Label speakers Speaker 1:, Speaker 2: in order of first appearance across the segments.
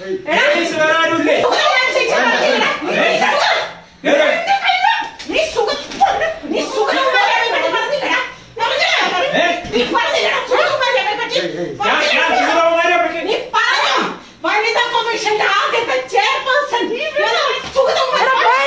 Speaker 1: Ladies വേറെ ആരുമില്ലേ കേറ്.
Speaker 2: നീ സുഖം നീ സുഖം
Speaker 1: ഏ?
Speaker 2: നീ പറഞ്ഞില്ലടാ സുഖകുമാരിയെ പറ്റി
Speaker 1: ഞാൻ ഞാൻ സുഗതകുമാരിയെ പറ്റി
Speaker 2: നീ പറഞ്ഞു വനിതാ കമ്മീഷന്റെ ആദ്യത്തെ ചെയർപേഴ്സൺ സുഗതകുമാരി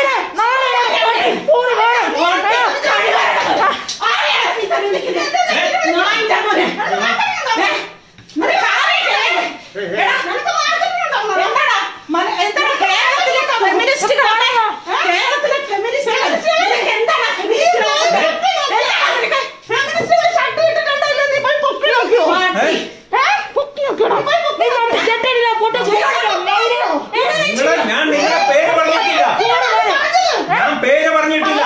Speaker 2: ആരെയാണ് നീ തന്നെ വിളിക്കുന്നത്? നായിന്റെ മോനെ. ഏ? നിനക്ക് ആരെയൊക്കെ? എടാ, എന്താടാ? മന- എന്താടാ കേരളത്തിലെ ഫെമിനിസ്റ്റുകളാണ് കേരളത്തിലെ ഫെമിനിസ്റ്റുകൾ നിനക്ക് എന്താണ് ഫെമിനിസ്റ്റുകൾ എന്താണ് നിനക്ക് ഫെമിനിസ്റ്റുകൾ ഷർട്ട് ഇട്ടിട്ടുണ്ടല്ലോ നീ പോയി പൊക്കി നോക്കിയോ
Speaker 1: ഏ?
Speaker 2: പൊക്കി നോക്കിയോടാ പോയി പൊക്കി
Speaker 1: നിങ്ങള് ഞാൻ നിങ്ങളുടെ പേര് പറഞ്ഞിട്ടില്ല ഞാൻ പേര് പറഞ്ഞിട്ടില്ല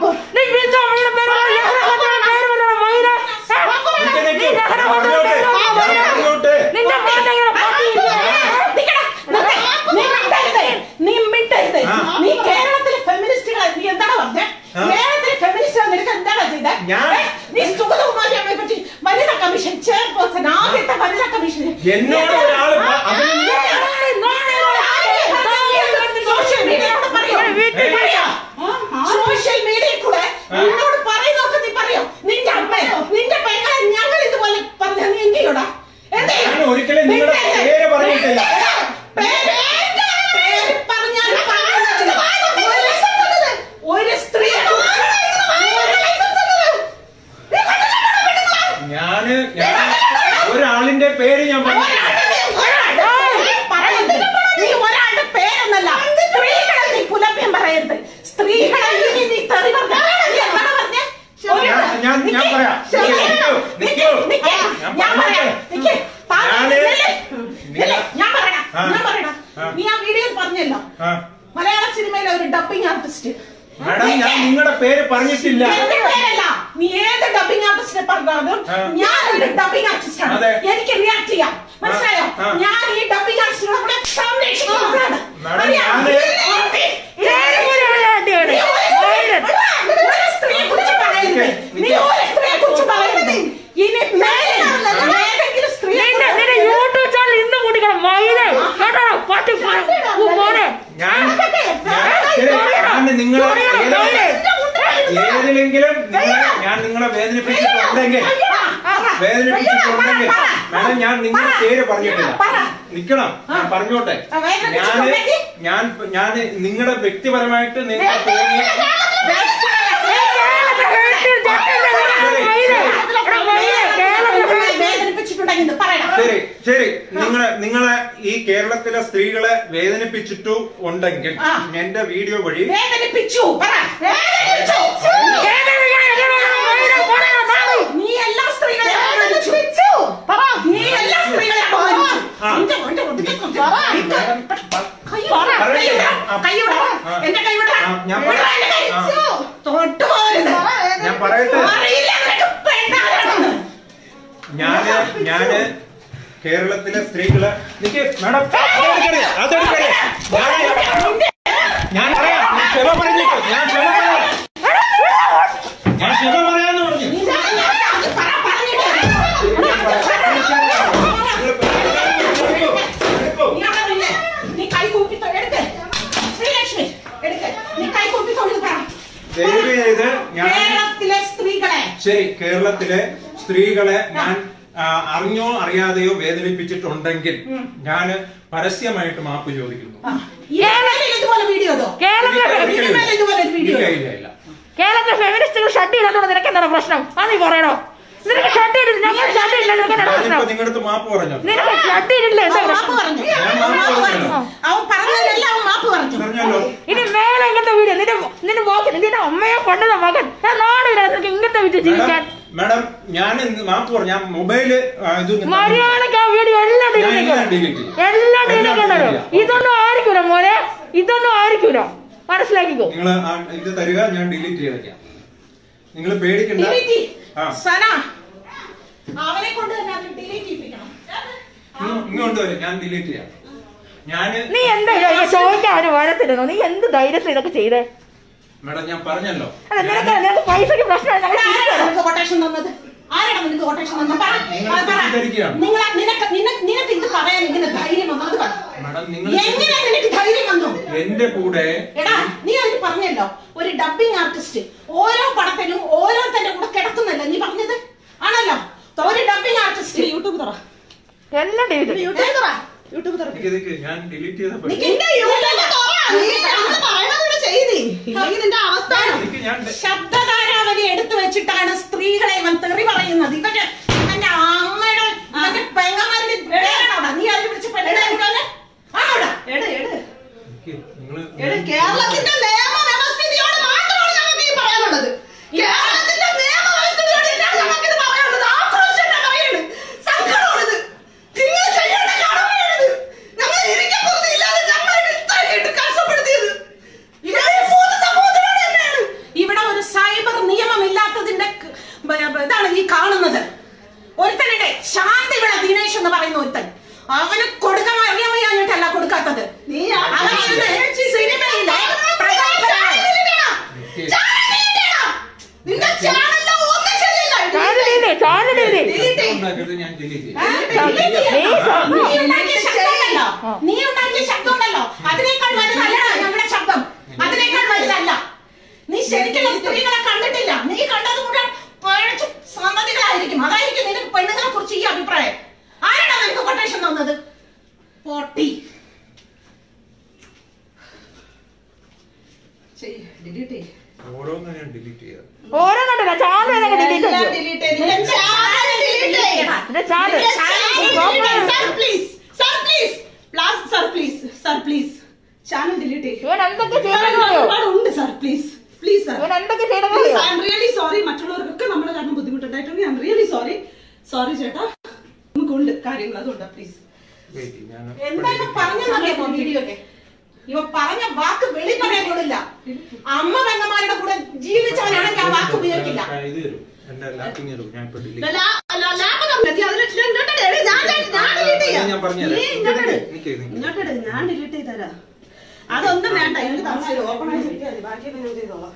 Speaker 1: നിക്ക് നിക്ക്. ഞാൻ പറഞ്ഞോട്ടെ ഞാൻ പറഞ്ഞോട്ടെ
Speaker 3: നിന്റെ മോനെ ഇങ്ങനെ പട്ടി
Speaker 2: നീ മിണ്ടരുത്. നീ മിണ്ടരുത്.
Speaker 1: ആ.
Speaker 2: നീ കേരളത്തിലെ ഫെമിനിസ്റ്റുകളെ നീ എന്താണ് പറഞ്ഞേ
Speaker 1: ആ.
Speaker 2: കേരളത്തിലെ ഫെമിനിസ്റ്റുകൾ നിനക്ക് എന്താണ് ചെയ്തേ
Speaker 1: ഞാൻ-
Speaker 2: ഏ? നീ സുഗതകുമാരി അമ്മയെ പറ്റി വനിതാ കമ്മീഷൻ ചെയർപേഴ്സൺ ആദ്യത്തെ വനിതാ കമ്മീഷൻ
Speaker 1: എന്നോട് ഒരാള് പ- അതിന്
Speaker 2: സോഷ്യൽ മീഡിയയിലൂടെ പറയോ
Speaker 1: വീട്ടിൽ
Speaker 2: പറയോ? സോഷ്യൽ മീഡിയയിൽ കൂടെ എന്നോട് പറയുന്നൊക്കെ നീ പറയോ നിന്റെ അമ്മ നിന്റെ പെങ്ങളെ ഞങ്ങൾ ഇതുപോലെ പറഞ്ഞ നീ എന്ത് ചെയ്യൂടാ എന്ത് ചെയ്യും?
Speaker 1: ഞാൻ ഒരിക്കലും നിങ്ങളുടെ പേര് പറഞ്ഞിട്ടില്ല.
Speaker 2: പേര് പേര് പറഞ്ഞാൽ പറയുന്നത് ഒരു സ്ത്രീ
Speaker 1: ഞാന് ഞാൻ ഒരാളിന്റെ പേര് ഞാൻ പറഞ്ഞിട്ടില്ല
Speaker 2: നീ ഒരാളുടെ പേരൊന്നല്ല സ്ത്രീകളെ നീ പുലഭ്യം പറയരുത് സ്ത്രീകളെ ഇനി നീ തെറി പറഞ്ഞ നീ എന്താണ് പറഞ്ഞേ? ഒരു-
Speaker 1: ഞാൻ- ഞാൻ- ഞാൻ
Speaker 2: നിക്ക്,
Speaker 1: പറയാം.
Speaker 2: നിക്ക്,
Speaker 1: നിക്ക്,
Speaker 2: നിക്ക്,
Speaker 1: നിക്ക്.
Speaker 2: നിക്ക്.
Speaker 1: ഞാൻ
Speaker 2: ഞാൻ പറയാം.
Speaker 1: പറഞ്ഞോട്ടെ.
Speaker 2: നിക്ക്. താൻ
Speaker 1: ഞാന്
Speaker 2: നില്ല്. നില്ല്.
Speaker 1: നിങ്ങളെ-
Speaker 2: ഞാൻ പറയണം
Speaker 1: ആ.
Speaker 2: ഞാൻ പറയണം
Speaker 1: ആ.
Speaker 2: നീ ആ വീഡിയോയിൽ പറഞ്ഞല്ലോ
Speaker 1: ആ.
Speaker 2: മലയാള സിനിമയിലെ ഒരു ഡബിംഗ് ആർട്ടിസ്റ്റ്
Speaker 1: മാഡം ഞാൻ നിങ്ങളുടെ പേര് പറഞ്ഞിട്ടില്ല
Speaker 2: എന്റെ പേരല്ല നീ ഏത് ഡബിംഗ് ആർട്ടിസ്റ്റിനെ പറഞ്ഞാലും
Speaker 1: ആ.
Speaker 2: ഞാൻ ഒരു ഡബിംഗ് ആർട്ടിസ്റ്റ് ആണ്
Speaker 1: അതെ.
Speaker 2: എനിക്ക് റിയാക്ട് ചെയ്യാം മനസ്സിലായോ
Speaker 1: ആ.
Speaker 2: ഞാൻ ഈ ഡബിംഗ് ആർട്ടിസ്റ്റിനെ കൂടെ സംരക്ഷിക്കുന്നവരാണ്
Speaker 1: മാഡം,
Speaker 2: അറിയാം?
Speaker 1: ഞാന്
Speaker 2: ഓക്കേ.
Speaker 3: ആട്ടിയാണ്
Speaker 2: നീ ഒരു- ഒരു സ്ത്രീയെ കുറിച്ച് പറയരുത്. നീ ഒരു സ്ത്രീയെ കുറിച്ച് പറയരുത്. ഇനി മേലെ ഏതെങ്കിലും സ്ത്രീയെ
Speaker 3: നിന്റെ
Speaker 2: കുറിച്ച്
Speaker 3: നിന്റെ യൂട്യൂബ് ചാനൽ ഇന്നും കുടിക്കണം മയില് കേട്ടോ പട്ടി മോനെ
Speaker 1: ഞാൻ ഞാൻ ശരി, ഞാൻ നിങ്ങളെ ഏതെ- ഏതിലെങ്കിലും നിങ്ങളെ ഞാൻ നിങ്ങളെ വേദനിപ്പിച്ചിട്ടുണ്ടെങ്കിൽ വേദനിപ്പിച്ചിട്ടുണ്ടെങ്കിൽ മാഡം ഞാൻ നിങ്ങളുടെ പേര് പറഞ്ഞിട്ടില്ല നിക്കണം ഞാൻ പറഞ്ഞോട്ടെ
Speaker 2: ആ,
Speaker 1: ഞാന്
Speaker 2: വേദനിപ്പിച്ചിട്ടുണ്ടെങ്കിൽ?
Speaker 1: ഞാൻ ഞാൻ നിങ്ങളുടെ വ്യക്തിപരമായിട്ട് നിങ്ങൾ തോന്നിയ
Speaker 2: വേദനിപ്പിച്ചിട്ടുണ്ടെങ്കിൽ ഇത് പറയണം
Speaker 1: ശരി ശരി നിങ്ങളെ നിങ്ങളെ ഈ കേരളത്തിലെ സ്ത്രീകളെ വേദനിപ്പിച്ചിട്ടു ഉണ്ടെങ്കിൽ
Speaker 2: ആ.
Speaker 1: എന്റെ വീഡിയോ വഴി
Speaker 2: വേദനിപ്പിച്ചു പറ വേദനിപ്പിച്ചു നീ എല്ലാ സ്ത്രീകളെ അപമാനിച്ചു പറ നീ എല്ലാ സ്ത്രീകളെ അപമാനിച്ചു
Speaker 1: ആ.
Speaker 2: നിന്റെ മോന്റെ ഒടുക്കത്തെ കൈ വിട. കൈ വിട.
Speaker 1: ആ.
Speaker 2: കൈ വിട.
Speaker 1: ആ.
Speaker 2: എന്റെ കൈ വിട.
Speaker 1: ആ, ഞാൻ
Speaker 2: വിട
Speaker 1: പറയാം.
Speaker 2: എന്റെ കൈ.
Speaker 1: ആ.
Speaker 2: തൊട്ട് പോകരുത്.
Speaker 1: ഞാൻ പറയട്ടെ
Speaker 2: അറിയില്ല നിനക്ക് പെണ്ണാരാണെന്ന്.
Speaker 1: ഞാന് ഞാന് കേരളത്തിലെ സ്ത്രീകളെ നിക്ക് മാഡം അതെടുക്കരുത് അതെടുക്കരുത് ഞാൻ ഞാൻ പറയാം ഞാൻ ക്ഷമ പറഞ്ഞിട്ട് ഞാൻ ക്ഷമ പറയാം ഞാൻ ക്ഷമ പറയാന്ന് പറഞ്ഞു
Speaker 2: നീ ഞാൻ- ഞാൻ അത് പറ പറഞ്ഞിട്ട്.
Speaker 1: ഞാൻ പറയാം. എടുക്കൂ.
Speaker 2: നീ അവിടെ നില്ല്. നീ കൈ കൂപ്പി തൊ- എടുക്ക്. ശ്രീലക്ഷ്മി എടുക്ക്. നീ കൈ കൂപ്പി തൊഴുത് പറ.
Speaker 1: ദയവ് ചെയ്ത് ഞാൻ
Speaker 2: കേരളത്തിലെ സ്ത്രീകളെ
Speaker 1: ശരി കേരളത്തിലെ സ്ത്രീകളെ ഞാൻ ആ, അറിഞ്ഞോ അറിയാതെയോ വേദനിപ്പിച്ചിട്ടുണ്ടെങ്കിൽ ഞാൻ പരസ്യമായിട്ട് മാപ്പ് ചോദിക്കുന്നു
Speaker 2: ആ. ഇനിമേൽ ഇതുപോലെ വീഡിയോ ഇതോ?
Speaker 3: കേരളത്തിലെ
Speaker 2: ഇനിമേൽ ഇതുപോലെ ഒരു വീഡിയോ
Speaker 1: ഇല്ല
Speaker 2: ഇതോ?
Speaker 1: ഇല്ല ഇല്ല
Speaker 3: കേരളത്തിലെ ഫെമിനിസ്റ്റുകൾ ഷർട്ട് ഇടാത്തോണ്ട് നിനക്ക് എന്താണ് പ്രശ്നം അത് നീ പറയണോ നിനക്ക് ഷർട്ട് ഇടില്ല ഞങ്ങൾ ഷർട്ട് ഇടില്ല നിനക്ക് എന്താണ്
Speaker 1: ഞാനിപ്പോ
Speaker 3: പ്രശ്നം
Speaker 1: നിങ്ങളുടെ അടുത്ത് മാപ്പ് പറഞ്ഞു
Speaker 3: നിനക്ക് ഷർട്ട് ഇടില്ല എന്താ
Speaker 2: അവൻ മാപ്പ്
Speaker 3: പ്രശ്നം
Speaker 2: പറഞ്ഞു
Speaker 1: ഞാൻ
Speaker 2: അവൻ
Speaker 1: മാപ്പ്
Speaker 2: മാപ്പ്
Speaker 1: പറഞ്ഞു.
Speaker 2: പറഞ്ഞു അവൻ പറഞ്ഞതിലെല്ലാം അവൻ മാപ്പ് പറഞ്ഞു
Speaker 1: പറഞ്ഞല്ലോ
Speaker 3: ഇനി മേലെ ഇങ്ങനത്തെ വീഡിയോ നിന്റെ നിന്റെ മോക്ക് നിന്റെ അമ്മയെ കൊണ്ടത മകൻ ഞാൻ നാടില്ല നിനക്ക് ഇങ്ങനത്തെ വിറ്റ് ജീവിക്കാൻ
Speaker 1: മാഡം ഞാൻ ഇന്ന് മാപ്പ് പറഞ്ഞു ഞാൻ മൊബൈല് ആ, ഇത്
Speaker 3: മര്യാദക്ക് ആ വീഡിയോ എല്ലാം
Speaker 1: ഞാൻ
Speaker 3: ഡിലീറ്റ്
Speaker 1: എല്ലാം
Speaker 3: ചെയ്യണം
Speaker 1: delete ചെയ്യും.
Speaker 3: എല്ലാം
Speaker 1: എല്ലാം
Speaker 3: ഡിലീറ്റ്
Speaker 1: delete
Speaker 3: ചെയ്യണം
Speaker 1: ചെയ്യാം.
Speaker 3: ഇതൊന്നും ആയിരിക്കൂല മോനെ ഇതൊന്നും ആയിരിക്കൂല മനസ്സിലാക്കിക്കോ
Speaker 1: നിങ്ങൾ ഇത് തരിക ഞാൻ ഡിലീറ്റ് ചെയ്തേക്കാം നിങ്ങൾ പേടിക്കണ്ട
Speaker 2: ഡിലീറ്റ്
Speaker 1: ആ
Speaker 2: സന അവനെ കൊണ്ട് തന്നെ അത് ഡിലീറ്റ് ചെയ്യിപ്പിക്കണം
Speaker 1: ഇങ്ങ് ഇങ്ങോട്ട് വരും ഞാൻ ഡിലീറ്റ് ചെയ്യാം ഞാന്
Speaker 3: നീ എന്താ ഇത് ചോദിക്കാൻ അവന് വരത്തില്ലെന്നോ നീ എന്ത് ധൈര്യത്തിൽ ഇതൊക്കെ ചെയ്തേ
Speaker 1: മാഡം ഞാൻ പറഞ്ഞല്ലോ
Speaker 3: അല്ല നിനക്ക് നിനക്ക് പൈസക്ക് പ്രശ്നമാണ് ഞങ്ങൾ
Speaker 2: ഇവിടെ ആരാണ് നിനക്ക് കൊട്ടേഷൻ തന്നത് ആരാണ് നിനക്ക് കൊട്ടേഷൻ തന്നത് പറ
Speaker 1: നിങ്ങൾ
Speaker 2: അത് പറ.
Speaker 1: തെറ്റിദ്ധരിക്കുകയാണ്.
Speaker 2: നിങ്ങൾ നിനക്ക് നിനക്ക് നിനക്ക് ഇത് പറയാൻ ഇങ്ങനെ ധൈര്യം വന്നു അത് പറ
Speaker 1: മാഡം നിങ്ങൾ
Speaker 2: എങ്ങനെ നിനക്ക് ധൈര്യം വന്നു
Speaker 1: എന്റെ കൂടെ
Speaker 2: എടാ നീ അതിന് പറഞ്ഞല്ലോ ഒരു ഡബിങ് ആർട്ടിസ്റ്റ് ഓരോ പടത്തിലും ഓരോരുത്തരുടെ കൂടെ കിടക്കുന്നല്ലേ നീ പറഞ്ഞത് ആണല്ലോ ഒരു ഡബിങ് ആർട്ടിസ്റ്റ് യൂട്യൂബ് തുറ
Speaker 3: എല്ലാം ഡിലീറ്റ്
Speaker 2: യൂട്യൂബ് തുറ യൂട്യൂബ് തുറ
Speaker 1: നിക്ക് നിക്ക്, ഞാൻ ഡിലീറ്റ് ചെയ്ത
Speaker 2: നീ നിന്റെ യൂട്യൂബ് തുറ നീ ഞങ്ങൾ പറയുന്നത് ചെയ്തി ഇല്ലെങ്കിൽ നിന്റെ അവസ്ഥ
Speaker 1: എനിക്ക് ഞാൻ
Speaker 2: ശബ്ദധാരാവലി എടുത്തു വെച്ചിട്ടാണ് സ്ത്രീകളെ ഇവൻ തെറി പറയുന്നത് ഇവന്റെ ഇവന്റെ അമ്മയുടെ ഇവന്റെ പെങ്ങന്മാരുടെ പേരാണോടാ നീ അതിൽ വിളിച്ച് പെണ്ണായിട്ടാണ് ആണോടാ എട് എട്
Speaker 1: നിക്ക്, നിങ്ങള്
Speaker 2: എട് കേരളത്തിന്റെ നിയമ വ്യവസ്ഥിതിയോട് മാത്രമാണ് ഞങ്ങൾക്ക് ഈ പറയാനുള്ളത് കേരളത്തിന്റെ നിയമ വ്യവസ്ഥിതിയോട് ഇല്ലാതെ ഞങ്ങൾക്ക് ഇത് പറയാനുള്ളത് ആക്രോശം പറയുന്നത് സങ്കടമാണിത് നിങ്ങൾ ചെയ്യേണ്ട കടമയാണിത് ഞങ്ങൾ ഇരിക്കപ്പോകുന്നില്ലാതെ ഞങ്ങളെ ഇത്രയായിട്ട് കഷ്ടപ്പെടുത്തിയത് ഇവിടെ ഈ മൂന്ന് സമൂഹത്തിനോട് തന്നെയാണ് ഇവിടെ ഒരു സൈബർ നിയമം ഇല്ലാത്തതിന്റെ ക- ബ- ബ- ഇതാണ് ഈ കാണുന്നത് ഒരുത്തനുടെ ശാന്തി ഇവിടെ ദിനേശ് എന്ന് പറയുന്ന ഒരുത്തൻ അവന് കൊടുക്കാൻ അറിയാൻ വയ്യാഞ്ഞിട്ടല്ല കൊടുക്കാത്തത് അവൻ ഇന്ന് സിനിമയിലെ പ്രഗത്ഭനായ-
Speaker 1: നിക്ക്.
Speaker 2: നിന്റെ ചാനലിലെ ഒന്നും ശരിയല്ല.
Speaker 3: ചാനലില്ലേ ചാനലില്ലേ
Speaker 2: Delete ചെയ്യ്.
Speaker 1: ഉണ്ടാക്കരുത്, ഞാൻ ഡിലീറ്റ് ചെയ്യും
Speaker 2: ആ, delete ചെയ്യ്.
Speaker 3: നീ സ്വന്തം-
Speaker 2: നീ ഉണ്ടാക്കിയ ശബ്ദമുണ്ടല്ലോ. നീ ഉണ്ടാക്കിയ ശബ്ദമുണ്ടല്ലോ അതിനേക്കാൾ വലുതല്ല നമ്മുടെ ശബ്ദം അതിനേക്കാൾ വലുതല്ല നീ ശരിക്കുള്ള സ്ത്രീകളെ കണ്ടിട്ടില്ല നീ കണ്ടത് കൂടെ പഴച്ച സന്തതികളായിരിക്കും അതായിരിക്കും നിനക്ക് പെണ്ണുങ്ങളെ കുറിച്ച് ഈ അഭിപ്രായം ആരാണ് നിനക്ക് കൊട്ടേഷൻ തന്നത് പൊട്ടി ഡിലീറ്റ് ചെയ്യ്
Speaker 1: ഓരോന്നും ഞാൻ ഡിലീറ്റ് ചെയ്യാം
Speaker 3: ഓരോ കണ്ടില്ല ചാനൽ ഏതൊക്കെ ഡിലീറ്റ്
Speaker 2: എല്ലാം
Speaker 3: ചെയ്തു
Speaker 2: delete ചെയ്ത് നിന്റെ channel delete ചെയ്യണം.
Speaker 3: എന്റെ ചാനൽ
Speaker 2: നിന്റെ channel delete ചെയ്യ്. Sir, please. Sir, please. Plus, sir, please. Sir, please. Channel delete ചെയ്യ്.
Speaker 3: ഇവൻ എന്തൊക്കെ
Speaker 2: Sir,
Speaker 3: ചെയ്തെന്നറിയോ
Speaker 2: ഒരുപാട് ഉണ്ട് sir, please. Please, sir.
Speaker 3: ഇവൻ എന്തൊക്കെ
Speaker 2: Please,
Speaker 3: ചെയ്തെന്നറിയോ
Speaker 2: I am really sorry. മറ്റുള്ളവർക്കൊക്കെ നമ്മുടെ കാരണം ബുദ്ധിമുട്ടുണ്ടായിട്ടുണ്ട് I'm really sorry sorry ചേട്ടാ നമുക്കുണ്ട് കാര്യങ്ങൾ അതുകൊണ്ടാ പ്ലീസ്
Speaker 1: വെയിറ്റ് ഞാൻ
Speaker 2: എന്തായാലും പറഞ്ഞറിയാമോ വീഡിയോയില് ഇവ പറഞ്ഞ വാക്ക് വെളി പറയാൻ കൊള്ളില്ല അമ്മ പെങ്ങന്മാരുടെ കൂടെ ജീവിച്ചവനാണെങ്കിൽ ആ വാക്ക് ഉപയോഗിക്കില്ല
Speaker 1: ഇത് തരും എന്റെ ലാപ്പിംഗ് തരും ഞാൻ ഇപ്പൊ ഡിലീറ്റ്
Speaker 2: ലാ- ലാ- ലാഭം കമ്മിറ്റി അതിൽ ഇങ്ങോട്ട് ഇട്. ഞാൻ- ഞാൻ- ഞാൻ delete ചെയ്യാം.
Speaker 1: ഞാൻ പറഞ്ഞുതരാം.
Speaker 2: നീ ഇങ്ങോട്ട് ഇട്.
Speaker 1: നിക്ക്, നിക്ക്.
Speaker 2: ഇങ്ങോട്ട് ഇട്. ഞാൻ ഡിലീറ്റ് ചെയ്ത് തരാം അതൊന്നും വേണ്ട എനിക്ക് താമസിച്ചു ഓപ്പൺ ആയി കിട്ടിയാൽ മതി ബാക്കി ഞാൻ ചെയ്തോളാം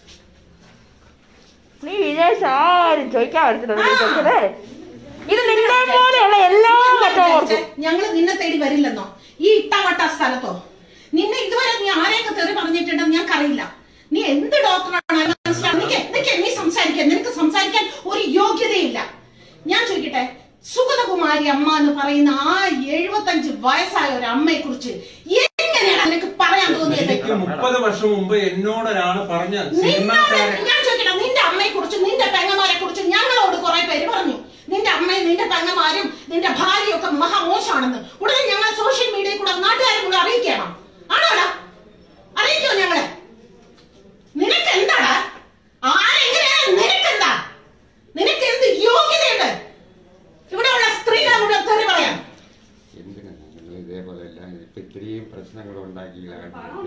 Speaker 3: നീ വിചാരിച്ച ആരും ചോദിക്കാൻ പറ്റത്തില്ല ഇത് നിന്നെ പോലെയുള്ള എല്ലാ മറ്റവർക്കും
Speaker 2: ഞങ്ങൾ നിന്നെ തേടി വരില്ലെന്നോ ഈ ഇട്ടവട്ട സ്ഥലത്തോ നിന്നെ ഇതുവരെ നീ ആരെയൊക്കെ തെറി പറഞ്ഞിട്ടുണ്ടെന്ന് ഞങ്ങൾക്കറിയില്ല നീ എന്ത് ഡോക്ടറാണ് മനസ്സിലാവും നിക്ക് നിക്ക് നീ സംസാരിക്കാൻ നിനക്ക് സംസാരിക്കാൻ ഒരു യോഗ്യതയില്ല ഞാൻ ചോദിക്കട്ടെ സുഗതകുമാരി അമ്മ എന്ന് പറയുന്ന ആ എഴുപത്തഞ്ച് വയസ്സായ ഒരു അമ്മയെ കുറിച്ച് എങ്ങനെയാണ് നിനക്ക് പറയാൻ തോന്നിയത്
Speaker 1: എനിക്ക് മുപ്പത് വർഷം മുമ്പ് എന്നോട് ഒരാള് പറഞ്ഞ
Speaker 2: നിന്നോട്
Speaker 1: സിനിമാക്കാരൻ
Speaker 2: ഞാൻ ചോദിക്കട്ടെ നിന്റെ അമ്മയെ കുറിച്ച് നിന്റെ പെങ്ങന്മാരെ കുറിച്ച് ഞങ്ങളോട് കുറെ പേര് പറഞ്ഞു നിന്റെ അമ്മയും നിന്റെ പെങ്ങന്മാരും നിന്റെ ഭാര്യയും ഒക്കെ മഹാമോശമാണെന്ന് ഉടനെ ഞങ്ങൾ സോഷ്യൽ മീഡിയയിൽ കൂടെ നാട്ടുകാരെ കൂടെ അറിയിക്കണം ആണോടാ അറിയിക്കോ ഞങ്ങളെ നിനക്ക് എന്താടാ ആരെങ്ങനെയാ നിനക്കെന്താ നിനക്ക് എന്ത് യോഗ്യതയുണ്ട് ഇവിടെയുള്ള സ്ത്രീകളെ കൂടെ തെറി പറയാം
Speaker 4: എന്തിനാ നിങ്ങൾ ഇതേപോലെ എല്ലാം ഇപ്പൊ ഇത്രയും പ്രശ്നങ്ങൾ ഉണ്ടാക്കിയില്ല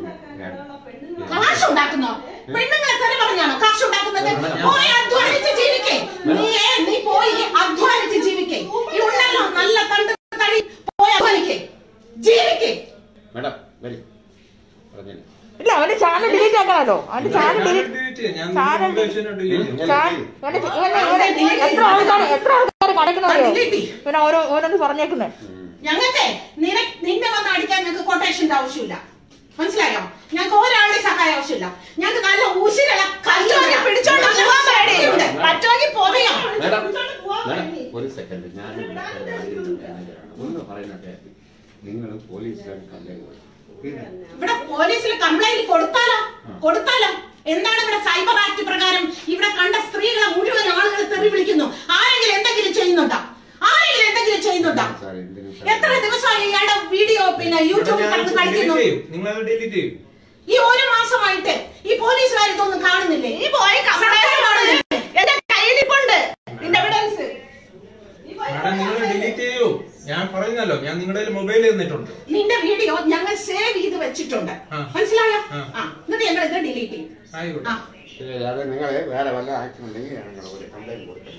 Speaker 2: കാശുണ്ടാക്കുന്നോ പെണ്ണുങ്ങളെ തെറി പറഞ്ഞാണോ കാശുണ്ടാക്കുന്നത് പോയി അധ്വാനിച്ച് ജീവിക്കേ നീ നീ പോയി അധ്വാനിച്ച് ജീവിക്കേ ഈ ഉണ്ടല്ലോ നല്ല തണ്ട് തടി പോയി അധ്വാനിക്കേ ജീവിക്കേ
Speaker 4: മേഡം വരി പറഞ്ഞില്ല
Speaker 3: ഇല്ല അവന്റെ ചാനൽ ഡിലീറ്റ് ആക്കണല്ലോ അവന്റെ ചാനൽ
Speaker 1: ഞാൻ
Speaker 3: ഡിലീറ്റ്
Speaker 1: delete ചെയ്യാം. ഞാൻ
Speaker 3: ചാനൽ
Speaker 1: നിങ്ങളുടെ ഉപദേശം delete ചെയ്യാം.
Speaker 3: ചാനൽ ഇവന്റെ ഇവന്റെ ഇവന്റെ എത്ര ആൾക്കാർ എത്ര ആൾക്കാർ കടക്കണോ ഇവനെ ഓരോ ഓരോന്ന് പറഞ്ഞേക്കുന്നേ
Speaker 2: ഞങ്ങൾക്ക് നിന നിന്നെ വന്ന് അടിക്കാൻ ഞങ്ങൾക്ക് കൊട്ടേഷന്റെ ആവശ്യമില്ല മനസ്സിലായോ ഞങ്ങൾക്ക് ഒരാളുടെ സഹായം ആവശ്യമില്ല ഞങ്ങൾക്ക് നല്ല ഊശിലുള്ള കല്ലുവരെ പിടിച്ചോണ്ട് പോകാൻ പേടിയുണ്ട് പറ്റുമെങ്കിൽ പോകയോ
Speaker 4: മേഡം മേഡം ഒരു സെക്കൻഡ് ഞാൻ മാനേജറാണ് ഒന്ന് പറയുന്നത് നിങ്ങൾ പോലീസിലാണ് കംപ്ലൈന്റ് കൊടുത്തു
Speaker 2: ഇവിടെ പോലീസിൽ കംപ്ലൈന്റ് കൊടുത്താലോ കൊടുത്താലോ എന്താണ് ഇവിടെ സൈബർ ആക്ട് പ്രകാരം ഇവിടെ കണ്ട സ്ത്രീകളെ മുഴുവൻ ആളുകൾ തെറി വിളിക്കുന്നു ആരെങ്കിലും എന്തെങ്കിലും ചെയ്യുന്നുണ്ടോ ആരെങ്കിലും എന്തെങ്കിലും ചെയ്യുന്നുണ്ടോ
Speaker 4: സാർ എന്തിനും
Speaker 2: എത്ര ദിവസമായി ഇയാളുടെ വീഡിയോ പിന്നെ യൂട്യൂബിൽ
Speaker 1: ഞാൻ
Speaker 2: കടന്ന്
Speaker 1: delete
Speaker 2: കളിക്കുന്നു
Speaker 1: ചെയ്യും. നിങ്ങളത് ഡിലീറ്റ് ചെയ്യും
Speaker 2: ഈ ഒരു മാസമായിട്ട് ഈ പോലീസുകാർ ഇതൊന്നും കാണുന്നില്ലേ ഈ പോയി എന്റെ കയ്യിലിപ്പുണ്ട് നിന്റെ എവിഡൻസ്
Speaker 1: മാഡം നിങ്ങൾ ഡിലീറ്റ് ചെയ്യൂ ഞാൻ പറയുന്നല്ലോ ഞാൻ നിങ്ങളുടെ മൊബൈൽ തന്നിട്ടുണ്ട്
Speaker 2: നിന്റെ വീഡിയോ ഞങ്ങൾ സേവ് ചെയ്ത് വെച്ചിട്ടുണ്ട്
Speaker 1: ആ.
Speaker 2: മനസ്സിലായോ
Speaker 1: ആ.
Speaker 2: ആ എന്നിട്ട് ഞങ്ങൾ ഇത് ഡിലീറ്റ് ചെയ്യും
Speaker 1: ആയിക്കോട്ടെ
Speaker 2: ആ
Speaker 4: ശരി, അത് നിങ്ങൾ വേറെ വല്ല ആക്ഷൻ ഉണ്ടെങ്കിൽ ഞങ്ങൾ ഒരു കംപ്ലൈന്റ് കൊടുക്കും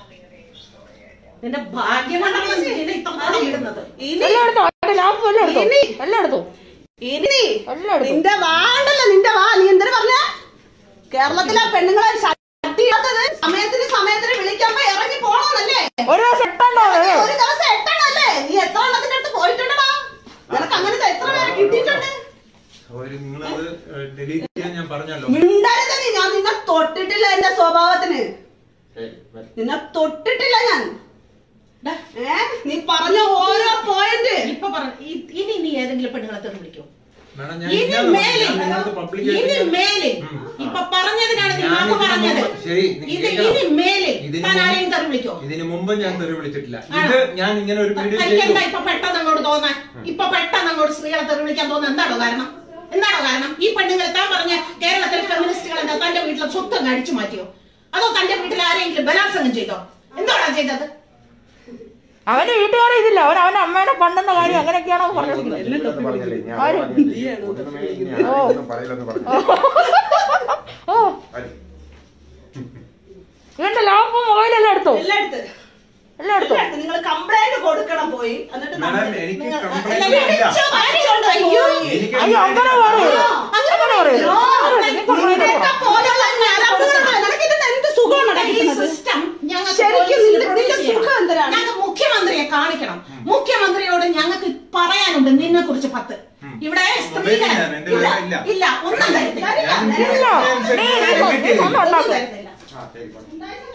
Speaker 2: നിന്റെ ഭാഗ്യമാണെന്ന് ഇതിനെ ഇത്ര നാളെ ഇടുന്നത്
Speaker 3: എല്ലാം എടുത്തോ അവന്റെ ലാപ്പ് എല്ലാം എടുത്തോ
Speaker 2: ഇനി.
Speaker 3: എല്ലാം എടുത്തോ
Speaker 2: ഇനി
Speaker 3: എല്ലാം എടുത്തോ
Speaker 2: നിന്റെ വാണ്ടല്ലോ നിന്റെ വാ നീ എന്തിനു പറഞ്ഞ കേരളത്തിലെ പെണ്ണുങ്ങളെ ശക്തിയാത്തത് സമയത്തിന് സമയത്തിന് വിളിക്കുമ്പോ ഇറങ്ങി
Speaker 3: ഒരു ദിവസം എട്ടണ്ടോ അത്?
Speaker 2: ഒരു ദിവസം എട്ടെണ്ണല്ലേ നീ എത്ര എണ്ണത്തിന്റെ അടുത്ത് പോയിട്ടുണ്ടടാ നിനക്ക് അങ്ങനത്തെ എത്ര പേരെ കിട്ടിയിട്ടുണ്ട്
Speaker 1: സഹോദരി നിങ്ങളത് ഡിലീറ്റ് ചെയ്യാൻ ഞാൻ പറഞ്ഞല്ലോ
Speaker 2: മിണ്ടരുത് നീ ഞാൻ നിന്നെ തൊട്ടിട്ടില്ല എന്റെ സ്വഭാവത്തിന്
Speaker 4: ഏയ്, വേ-
Speaker 2: നിന്നെ തൊട്ടിട്ടില്ല ഞാൻ ഏ നീ പറഞ്ഞ ഓരോ പോയിന്റ്
Speaker 5: ഇപ്പൊ പറ ഇ- ഇനി നീ ഏതെങ്കിലും പെണ്ണുങ്ങളെ തെറി വിളിക്കോ
Speaker 1: മാഡം ഞാൻ
Speaker 5: ഇനി
Speaker 1: ഇല്ലാന്ന് പറഞ്ഞു.
Speaker 5: മേലിൽ
Speaker 1: ഞാൻ നിങ്ങളോട്
Speaker 5: ഇനി
Speaker 1: പബ്ലിക്കായിട്ട്
Speaker 5: മേലിൽ
Speaker 1: ഉം.
Speaker 5: ഇപ്പൊ പറഞ്ഞതിനാണ് നീ
Speaker 1: ഞാൻ
Speaker 5: മാപ്പ്
Speaker 1: ഇതിന്
Speaker 5: പറഞ്ഞത്
Speaker 1: മുമ്പ് ശരി, നീ
Speaker 5: ഇത്
Speaker 1: കേൾക്കണം.
Speaker 5: ഇനി മേലിൽ
Speaker 1: ഇതിന്
Speaker 5: താൻ
Speaker 1: മുമ്പ്
Speaker 5: ആരെയും തെറി വിളിക്കോ
Speaker 1: ഇതിന് മുമ്പ് ഞാൻ തെറി വിളിച്ചിട്ടില്ല
Speaker 5: ആണോ?
Speaker 1: ഇത് ഞാൻ ഇങ്ങനെ ഒരു വീഡിയോ
Speaker 5: തനിക്ക്
Speaker 1: ചെയ്തു
Speaker 5: എന്താ ഇപ്പൊ പെട്ടെന്ന് അങ്ങോട്ട് തോന്നാൻ ഇപ്പൊ പെട്ടെന്ന് അങ്ങോട്ട് സ്ത്രീകളെ തെറി വിളിക്കാൻ തോന്നുന്നത് എന്താണോ കാരണം എന്താണോ കാരണം ഈ പെണ്ണുങ്ങൾ താൻ പറഞ്ഞ കേരളത്തിലെ ഫെമിനിസ്റ്റുകൾ എന്താ തന്റെ വീട്ടിലെ സ്വത്തം അടിച്ചു മാറ്റിയോ അതോ തന്റെ വീട്ടിൽ ആരെങ്കിലും ബലാത്സംഗം ചെയ്തോ എന്താണോ ചെയ്തത്
Speaker 3: അവന്റെ വീട്ടുകാരെ ഇതില്ല അവൻ അവന്റെ അമ്മയുടെ പണ്ടെന്ന കാര്യം അങ്ങനെയൊക്കെയാണോ പറഞ്ഞിരിക്കുന്നത്
Speaker 6: ഇല്ലെന്ന് പറഞ്ഞില്ലേ ഞാൻ
Speaker 3: ആര്?
Speaker 6: പറഞ്ഞില്ലേ ഒന്നുമേ ഇനി ആരെയൊന്നും പറയില്ലെന്ന് പറഞ്ഞു
Speaker 3: ഓ ഇവന്റെ ലാപ്പും മൊബൈലെല്ലാം എടുത്തോ
Speaker 2: എല്ലാം എടുത്ത്
Speaker 3: എല്ലാം എടുത്തോ
Speaker 2: എല്ലാം എടുത്ത് നിങ്ങൾ കംപ്ലൈന്റ് കൊടുക്കണം പോയി എന്നിട്ട്
Speaker 1: മാഡം
Speaker 2: നമ്മൾ-
Speaker 1: എനിക്ക്
Speaker 2: നിങ്ങൾ-
Speaker 1: complaint
Speaker 2: അല്ല,
Speaker 1: ഇല്ല.
Speaker 2: വിളിച്ചോ, വാങ്ങിച്ചോണ്ട് പോയി.
Speaker 1: എനിക്ക്
Speaker 3: അയ്യോ അങ്ങനെ പറയൂ അങ്ങനെ പറയൂ
Speaker 2: ഓ, നിന്നെയൊക്കെ പോലുള്ള ഞരമ്പുകളാണ്. നിനക്കിതിന്റെ എന്ത് സുഖമാണെടാ
Speaker 5: ഈ
Speaker 2: കിട്ടുന്നത്?
Speaker 5: സിസ്റ്റം ഞങ്ങൾക്ക്
Speaker 2: ശരിക്കും
Speaker 5: പോലീസിൽ
Speaker 2: നിന്റെ-
Speaker 5: പ്രൊഡ്യൂസ്
Speaker 2: നിന്റെ
Speaker 5: ചെയ്യണം.
Speaker 2: സുഖം എന്തിനാണ്?
Speaker 5: ഞങ്ങൾക്ക് മുഖ്യമന്ത്രിയെ കാണിക്കണം മുഖ്യമന്ത്രിയോട് ഞങ്ങൾക്ക് പറയാനുണ്ട് നിന്നെ കുറിച്ച് പത്ത് ഇവിടെ സ്ത്രീകളെ
Speaker 1: ഞാൻ എന്റെ
Speaker 5: ഇല്ല,
Speaker 1: ഇല്ല.
Speaker 5: ഇല്ല ഒന്നും തരത്തില്ല
Speaker 2: തരില്ല,
Speaker 1: ഞാൻ-
Speaker 2: തരില്ല.
Speaker 3: ഇല്ല നീ നീ നീ ഒന്നും
Speaker 5: ഒന്നും
Speaker 3: ഉണ്ടാക്കും
Speaker 5: തരത്തില്ല
Speaker 6: ആ ശരി പോട്ടെ.
Speaker 2: ഉണ്ടായിട്ട്